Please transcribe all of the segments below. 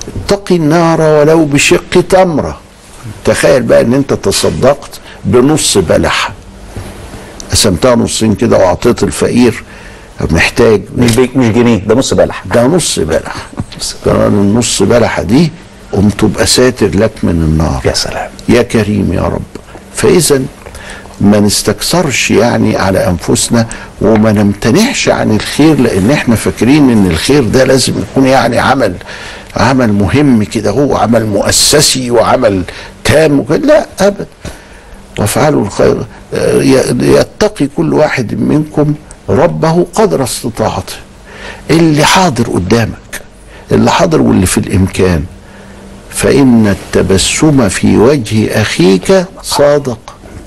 اتقي النار ولو بشق تمره تخيل بقى ان انت تصدقت بنص بلحه قسمتها نصين كده واعطيت الفقير محتاج مش بي... مش جنيه ده نص بلح ده نص بلح كمان النص بلحه دي قمت تبقى ساتر لك من النار يا سلام يا كريم يا رب فاذا ما نستكثرش يعني على انفسنا وما نمتنعش عن الخير لان احنا فاكرين ان الخير ده لازم يكون يعني عمل عمل مهم كده هو عمل مؤسسي وعمل تام وكده لا ابدا وافعلوا الخير آه، ي- يتقي كل واحد منكم ربه قدر استطاعته اللي حاضر قدامك اللي حاضر واللي في الامكان فان التبسم في وجه اخيك صادق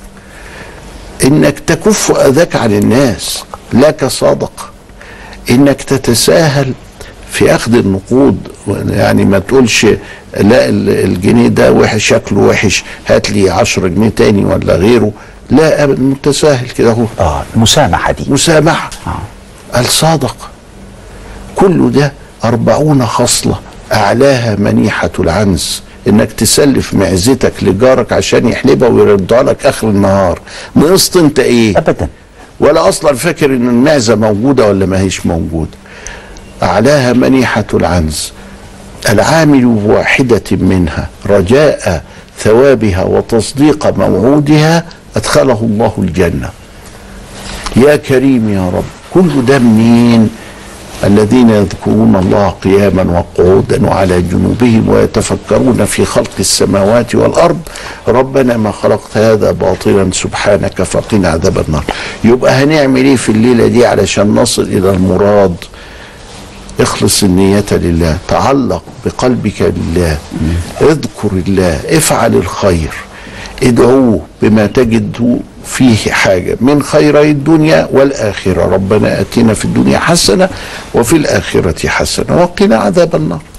انك تكف اذاك عن الناس لك صادق انك تتساهل في اخذ النقود يعني ما تقولش لا ال- الجنيه ده وحش شكله وحش هات لي 10 جنيه تاني ولا غيره لا ابدا متساهل كده اهو اه المسامحه دي مسامحه آه. الصادق كل ده أربعون خصلة أعلاها منيحة العنز إنك تسلف معزتك لجارك عشان يحلبها ويردها لك آخر النهار نقصت أنت إيه ابدا ولا أصلا فاكر إن المعزة موجودة ولا ما هيش موجودة أعلاها منيحة العنز العامل بواحدة منها رجاء ثوابها وتصديق موعودها أدخله الله الجنة يا كريم يا رب كل ده منين الذين يذكرون الله قياما وقعودا وعلى جنوبهم ويتفكرون في خلق السماوات والارض ربنا ما خلقت هذا باطلا سبحانك فقنا عذاب النار يبقى هنعمل ايه في الليله دي علشان نصل الى المراد اخلص النية لله تعلق بقلبك لله اذكر الله افعل الخير ادعوه بما تجد فيه حاجة من خيري الدنيا والآخرة ربنا أتنا في الدنيا حسنة وفي الآخرة حسنة وقنا عذاب النار